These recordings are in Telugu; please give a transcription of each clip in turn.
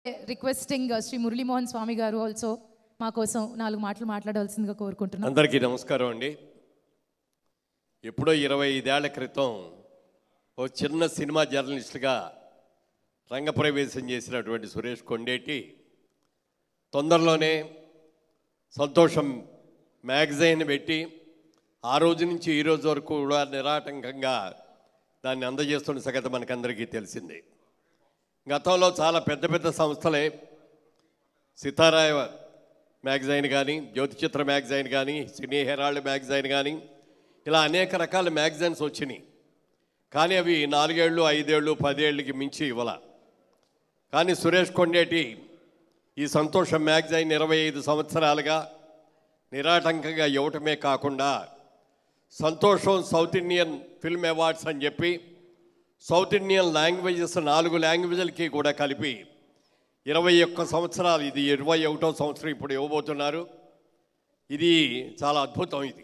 రిక్వెస్టింగ్ శ్రీ మురళీమోహన్ స్వామి గారు ఆల్సో మా కోసం నాలుగు మాటలు మాట్లాడవలసిందిగా కోరుకుంటున్నాం అందరికీ నమస్కారం అండి ఎప్పుడో ఇరవై ఐదేళ్ల క్రితం ఓ చిన్న సినిమా జర్నలిస్ట్గా రంగప్రవేశం చేసినటువంటి సురేష్ కొండేటి తొందరలోనే సంతోషం మ్యాగజైన్ పెట్టి ఆ రోజు నుంచి ఈ రోజు వరకు కూడా నిరాటంకంగా దాన్ని అందజేస్తున్న సంగతి మనకందరికీ తెలిసిందే గతంలో చాలా పెద్ద పెద్ద సంస్థలే సితారాయ మ్యాగజైన్ కానీ జ్యోతి చిత్ర మ్యాగజైన్ కానీ సినీ హెరాల్డ్ మ్యాగజైన్ కానీ ఇలా అనేక రకాల మ్యాగజైన్స్ వచ్చినాయి కానీ అవి నాలుగేళ్ళు ఐదేళ్ళు పదేళ్ళకి మించి ఇవ్వాల కానీ సురేష్ కొండేటి ఈ సంతోషం మ్యాగజైన్ ఇరవై ఐదు సంవత్సరాలుగా నిరాటంకంగా ఇవ్వటమే కాకుండా సంతోషం సౌత్ ఇండియన్ ఫిల్మ్ అవార్డ్స్ అని చెప్పి సౌత్ ఇండియన్ లాంగ్వేజెస్ నాలుగు లాంగ్వేజ్లకి కూడా కలిపి ఇరవై ఒక్క సంవత్సరాలు ఇది ఇరవై ఒకటో సంవత్సరం ఇప్పుడు ఇవ్వబోతున్నారు ఇది చాలా అద్భుతం ఇది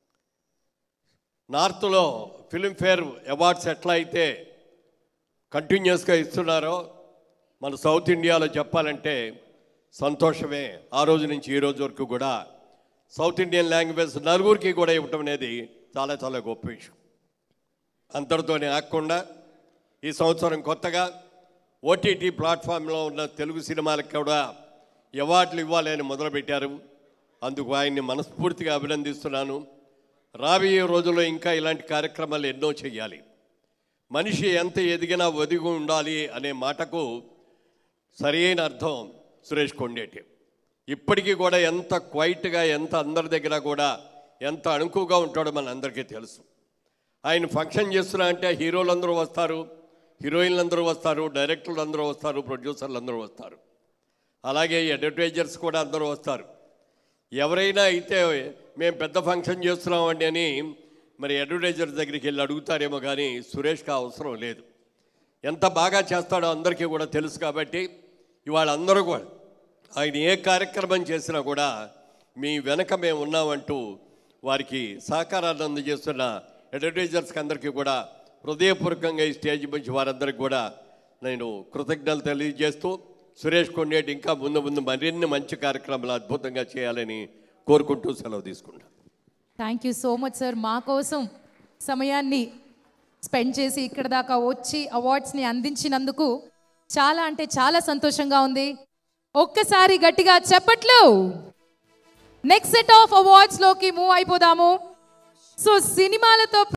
నార్త్లో ఫిల్మ్ఫేర్ అవార్డ్స్ ఎట్లా అయితే కంటిన్యూస్గా ఇస్తున్నారో మన సౌత్ ఇండియాలో చెప్పాలంటే సంతోషమే ఆ రోజు నుంచి ఈ రోజు వరకు కూడా సౌత్ ఇండియన్ లాంగ్వేజ్ నలుగురికి కూడా ఇవ్వటం అనేది చాలా చాలా గొప్ప విషయం అంతటితోనే ఆగకుండా ఈ సంవత్సరం కొత్తగా ఓటీటీ ప్లాట్ఫామ్లో ఉన్న తెలుగు సినిమాలకు కూడా అవార్డులు ఇవ్వాలని మొదలుపెట్టారు అందుకు ఆయన్ని మనస్ఫూర్తిగా అభినందిస్తున్నాను రాబోయే రోజుల్లో ఇంకా ఇలాంటి కార్యక్రమాలు ఎన్నో చేయాలి మనిషి ఎంత ఎదిగినా ఒదిగి ఉండాలి అనే మాటకు సరైన అర్థం సురేష్ కొండేటి ఇప్పటికీ కూడా ఎంత క్వైట్గా ఎంత అందరి దగ్గర కూడా ఎంత అణుకుగా ఉంటాడో మన అందరికీ తెలుసు ఆయన ఫంక్షన్ చేస్తున్నా అంటే హీరోలు అందరూ వస్తారు హీరోయిన్లు అందరూ వస్తారు డైరెక్టర్లు అందరూ వస్తారు ప్రొడ్యూసర్లు అందరూ వస్తారు అలాగే అడ్వర్టైజర్స్ కూడా అందరూ వస్తారు ఎవరైనా అయితే మేము పెద్ద ఫంక్షన్ చేస్తున్నామండి అని మరి అడ్వర్టైజర్ దగ్గరికి వెళ్ళి అడుగుతారేమో కానీ సురేష్కి ఆ అవసరం లేదు ఎంత బాగా చేస్తాడో అందరికీ కూడా తెలుసు కాబట్టి ఇవాళ అందరూ కూడా ఆయన ఏ కార్యక్రమం చేసినా కూడా మీ వెనక మేము ఉన్నామంటూ వారికి సహకారాన్ని అందజేస్తున్న అడ్వర్టైజర్స్కి అందరికీ కూడా హృదయపూర్వకంగా ఈ స్టేజ్ నుంచి వారందరికీ కూడా నేను కృతజ్ఞతలు తెలియజేస్తూ సురేష్ కొండేటి ఇంకా ముందు ముందు మరిన్ని మంచి కార్యక్రమాలు అద్భుతంగా చేయాలని కోరుకుంటూ సెలవు తీసుకుంటాను thank you so much sir మా కోసం సమయాన్ని స్పెండ్ చేసి ఇక్కడ దాకా వచ్చి అవార్డ్స్ని అందించినందుకు చాలా అంటే చాలా సంతోషంగా ఉంది ఒక్కసారి గట్టిగా చెప్పట్లు నెక్స్ట్ సెట్ ఆఫ్ అవార్డ్స్ లోకి మూవ్ అయిపోదాము సో సినిమాలతో